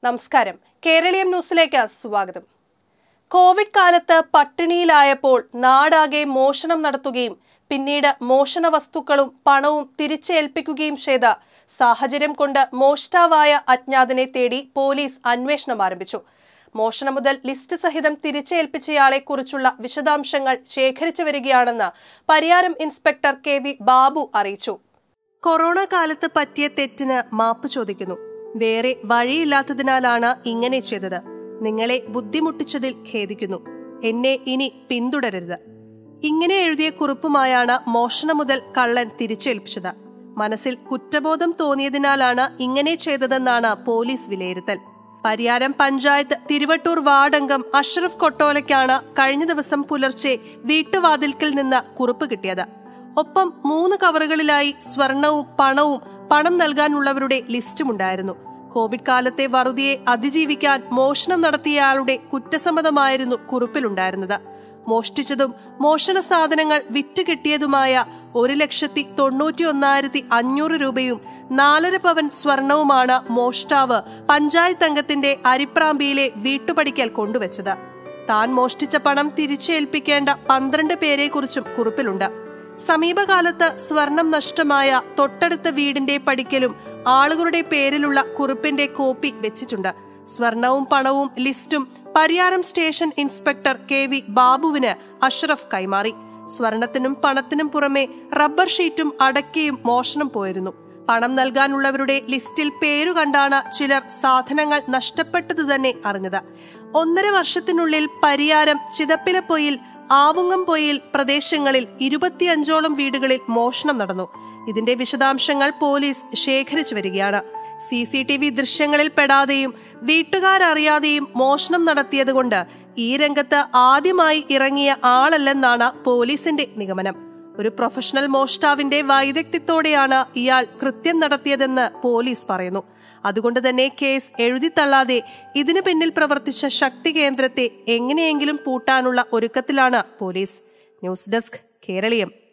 നമസ്കാരം കേരളീയം ന്യൂസിലേക്ക് സ്വാഗതം കോവിഡ് കാലത്ത് പട്ടിണിയിലായപ്പോൾ നാടാകെ മോഷണം നടത്തുകയും പിന്നീട് മോഷണ വസ്തുക്കളും പണവും തിരിച്ചേൽപ്പിക്കുകയും ചെയ്ത സാഹചര്യം കൊണ്ട് മോഷ്ടാവായ അജ്ഞാതനെ തേടി പോലീസ് അന്വേഷണം ആരംഭിച്ചു മോഷണം മുതൽ ലിസ്റ്റ് സഹിതം തിരിച്ചേൽപ്പിച്ചയാളെ കുറിച്ചുള്ള വിശദാംശങ്ങൾ ശേഖരിച്ചു വരികയാണെന്ന് Pariyaram inspector K V Babu അറിയിച്ചു കൊറോണ കാലത്ത് പറ്റിയ തെറ്റിന് മാപ്പ് ചോദിക്കുന്നു വേറെ വഴിയില്ലാത്തതിനാലാണ് ഇങ്ങനെ ചെയ്തത് നിങ്ങളെ ബുദ്ധിമുട്ടിച്ചതിൽ ഖേദിക്കുന്നു എന്നെ ഇനി പിന്തുടരരുത് ഇങ്ങനെ എഴുതിയ കുറിപ്പുമായാണ് മോഷണം മുതൽ കള്ളൻ തിരിച്ചേൽപ്പിച്ചത് മനസ്സിൽ കുറ്റബോധം തോന്നിയതിനാലാണ് ഇങ്ങനെ ചെയ്തതെന്നാണ് പോലീസ് വിലയിരുത്തൽ പരിയാരം പഞ്ചായത്ത് തിരുവട്ടൂർ വാർഡംഗം അഷ്റഫ് കൊട്ടോലയ്ക്കാണ് കഴിഞ്ഞ ദിവസം പുലർച്ചെ വീട്ടുവാതിൽക്കിൽ നിന്ന് കുറിപ്പ് കിട്ടിയത് ഒപ്പം മൂന്ന് കവറുകളിലായി സ്വർണവും പണവും പണം നൽകാനുള്ളവരുടെ ലിസ്റ്റുമുണ്ടായിരുന്നു കോവിഡ് കാലത്തെ വറുതിയെ അതിജീവിക്കാൻ മോഷണം നടത്തിയയാളുടെ കുറ്റസമ്മതമായിരുന്നു കുറിപ്പിലുണ്ടായിരുന്നത് മോഷ്ടിച്ചതും മോഷണ സാധനങ്ങൾ വിറ്റുകിട്ടിയതുമായ ഒരു ലക്ഷത്തി തൊണ്ണൂറ്റി ഒന്നായിരത്തി അഞ്ഞൂറ് രൂപയും നാലര പവൻ സ്വർണവുമാണ് മോഷ്ടാവ് പഞ്ചായത്ത് അംഗത്തിന്റെ അരിപ്രാമ്പിയിലെ വീട്ടുപടിക്കൽ കൊണ്ടുവച്ചത് താൻ മോഷ്ടിച്ച പണം തിരിച്ചേൽപ്പിക്കേണ്ട പന്ത്രണ്ട് പേരെക്കുറിച്ചും കുറിപ്പിലുണ്ട് സമീപകാലത്ത് സ്വർണം നഷ്ടമായ തൊട്ടടുത്ത വീടിന്റെ പടിക്കലും ആളുകളുടെ പേരിലുള്ള കുറിപ്പിന്റെ കോപ്പി വെച്ചിട്ടുണ്ട് സ്വർണവും പണവും ലിസ്റ്റും Pariyaram station inspector K V ബാബുവിന് അഷ്റഫ് കൈമാറി സ്വർണത്തിനും പണത്തിനും പുറമെ റബ്ബർ ഷീറ്റും അടക്കയും മോഷണം പോയിരുന്നു പണം നൽകാനുള്ളവരുടെ ലിസ്റ്റിൽ പേരു കണ്ടാണ് ചിലർ സാധനങ്ങൾ നഷ്ടപ്പെട്ടത് തന്നെ അറിഞ്ഞത് ഒന്നര വർഷത്തിനുള്ളിൽ പരിയാരം ചിതപ്പിലപ്പൊയിൽ ആവുങ്ങംപൊയിൽ പ്രദേശങ്ങളിൽ ഇരുപത്തിയഞ്ചോളം വീടുകളിൽ മോഷണം നടന്നു ഇതിന്റെ വിശദാംശങ്ങൾ പോലീസ് ശേഖരിച്ചു വരികയാണ് സി സി ടി വി ദൃശ്യങ്ങളിൽ പെടാതെയും വീട്ടുകാരറിയാതെയും മോഷണം നടത്തിയതുകൊണ്ട് ഈ രംഗത്ത് ആദ്യമായി ഇറങ്ങിയ ആളല്ലെന്നാണ് പോലീസിന്റെ നിഗമനം ഒരു പ്രൊഫഷണൽ മോഷ്ടാവിന്റെ വൈദഗ്ധ്യത്തോടെയാണ് ഇയാൾ കൃത്യം നടത്തിയതെന്ന് പോലീസ് പറയുന്നു അതുകൊണ്ട് തന്നെ കേസ് എഴുതിത്തള്ളാതെ ഇതിനു പിന്നിൽ പ്രവർത്തിച്ച ശക്തി കേന്ദ്രത്തെ എങ്ങനെയെങ്കിലും പൂട്ടാനുള്ള ഒരുക്കത്തിലാണ് പോലീസ് ന്യൂസ് ഡെസ്ക് കേരളീയം